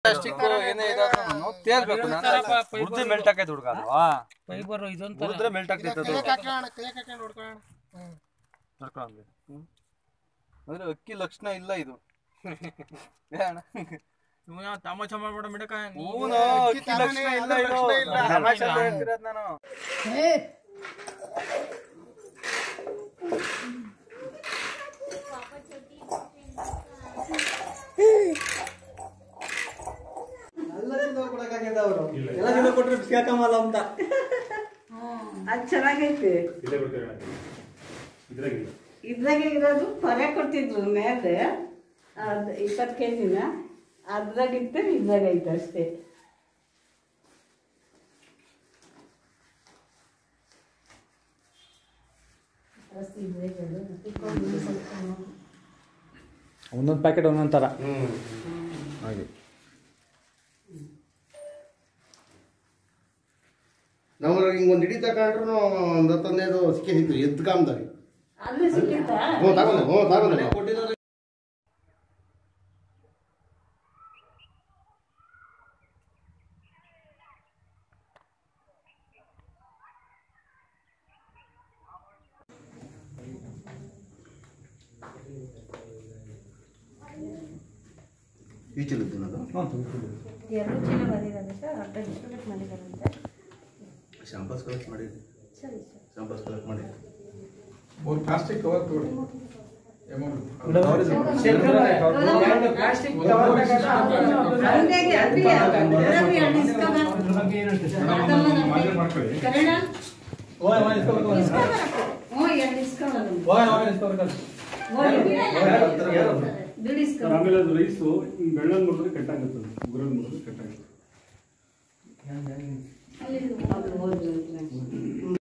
Plastic ಏನೇ ಇದಾದ್ರೂ ತೇಲ್ಬೇಕು Urdu melt ಆಕೈತೆ ಹುಡುಗ ಅಲ್ವಾ ಫೈಬರ್ ಇದೊಂದು ಉರಿದ್ರೆ ಮೆಲ್ಟ್ ಆಗ್ತೈತೆ ಅದು ಅಂದ್ರೆ ಅಕ್ಕಿ ಲಕ್ಷಣ ಇಲ್ಲ ಇದು ಏ ಅಣ್ಣ? ತಮಾಷೆ ಮಾಡ್ಬೇಡ ಮಿಡಕ ಹೂನೋ, ಅಕ್ಕಿ ಲಕ್ಷಣ ಇಲ್ಲ ಇದು ತಮಾಷೆ ಹೇಳ್ತಿರೋದ್ ನಾನು ಅದು ಚೆನ್ನಾಗೈತೆ ಇದ್ರಾಗೆ ಇರೋದು ಪರ್ಯ ಕೊಡ್ತಿದ್ರು ಮೇಲೆ ಅದು ಇಪ್ಪತ್ತು ಕೆ ಜಿನ ಅದ್ರಾಗಿತ್ತು ಇದ್ರಾಗ ಐತೆ ಅಷ್ಟೇ ಜಾಸ್ತಿ ಇದ್ರಾಗೆ ಅದು. ತಿಕ್ಕೊಂಡು ಸ್ವಲ್ಪ ಒಂದೊಂದು ಪ್ಯಾಕೆಟ್ ಒಂದೊಂದು ಥರ ಹಾಗೆ ನಮ್ಗೆ ಹಿಂಗೆ ಒಂದು ಹಿಡಿ ತಗೊಂಡ್ರು ಒಂದು ಹತ್ತೊಂದನೇದು ಸಿಕ್ಕಿತ್ತು ಎದ್ದು ಕಾಮ್ದಾಗ ಅಲ್ಲೇ ಸಿಕ್ಕಿತ್ತಾ ಹ್ಞೂ ತಗೊಂಡೆ ಹ್ಞೂ ತಗೊಂಡೆ ಈಚಲಿದ್ದು ಅದು ಎರಡು ಚೀಲ ಬಂದಿರೋದು ಸರ್ ಅರ್ಧ ಡಿಸ್ಟ್ರಿಬ್ಯೂಟ್ ಮಾಡಿದಾರಂತೆ ಶಾಂಪಸ್ ಕಲೆಕ್ಟ್ ಮಾಡಿದ್ದೆ ಸರಿ ಸರ್ ಶಾಂಪಸ್ ಕಲೆಕ್ಟ್ ಮಾಡಿ ಮೂರು ಪ್ಲಾಸ್ಟಿಕ್ ಕವರ್ ಕೊಡಿ ಅಮೌಂಟ್ ಹಂಗಾಗಿ ಅಭಿ ಅಭಿ ಎರಡು ಇಸ್ಕೊಂಬ. ಮಾಡ್ಕೊಳ್ಳಿ ಕನ್ನಡ ಹ್ಞೂ ಎರಡು ಇಸ್ಕೊಂಬ. ಹೋಗಿ. ದುಡ್ಡು ಇಸ್ಕೊಂಬ. ಆಮೇಲೆ ಅದು ರೈಸು ಬೆಳ್ಳನ್ ಮುರಿದ್ರೆ ಕಟ್ಟಾಗುತ್ತೆ ಉಗುರಲ್ಲಿ ಮುರಿದ್ರೆ ಕಟ್ಟಾಗುತ್ತೆ ಅಲ್ಲಿ ಹೋದ್ರು.